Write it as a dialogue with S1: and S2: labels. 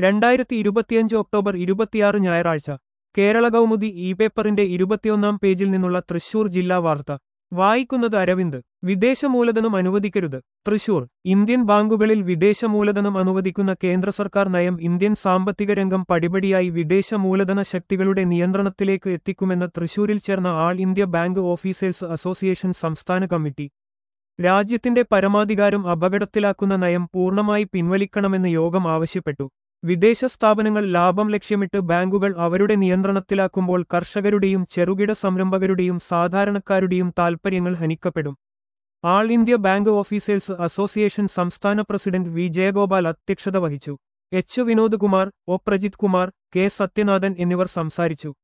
S1: രണ്ടായിരത്തി ഇരുപത്തിയഞ്ച് ഒക്ടോബർ ഇരുപത്തിയാറ് ഞായറാഴ്ച കേരള കൗമുദി ഇ പേപ്പറിന്റെ ഇരുപത്തിയൊന്നാം പേജിൽ നിന്നുള്ള തൃശൂർ ജില്ലാ വാർത്ത വായിക്കുന്നത് അരവിന്ദ് വിദേശ മൂലധനം അനുവദിക്കരുത് തൃശൂർ ഇന്ത്യൻ ബാങ്കുകളിൽ വിദേശ മൂലധനം അനുവദിക്കുന്ന കേന്ദ്ര സർക്കാർ നയം ഇന്ത്യൻ സാമ്പത്തിക രംഗം പടിപടിയായി വിദേശ മൂലധന ശക്തികളുടെ നിയന്ത്രണത്തിലേക്ക് എത്തിക്കുമെന്ന് തൃശൂരിൽ ചേർന്ന All India Bank Officers Association സംസ്ഥാന കമ്മിറ്റി രാജ്യത്തിന്റെ പരമാധികാരം അപകടത്തിലാക്കുന്ന നയം പൂർണ്ണമായി പിൻവലിക്കണമെന്ന് യോഗം ആവശ്യപ്പെട്ടു വിദേശ സ്ഥാപനങ്ങൾ ലാഭം ലക്ഷ്യമിട്ട് ബാങ്കുകൾ അവരുടെ നിയന്ത്രണത്തിലാക്കുമ്പോൾ കർഷകരുടെയും ചെറുകിട സംരംഭകരുടെയും സാധാരണക്കാരുടെയും താൽപ്പര്യങ്ങൾ ഹനിക്കപ്പെടും All India Bank Officers Association സംസ്ഥാന പ്രസിഡന്റ് വി ജയഗോപാൽ അധ്യക്ഷത വഹിച്ചു H Vinod Kumar O Prajith Kumar K Sathyanathan എന്നിവർ സംസാരിച്ചു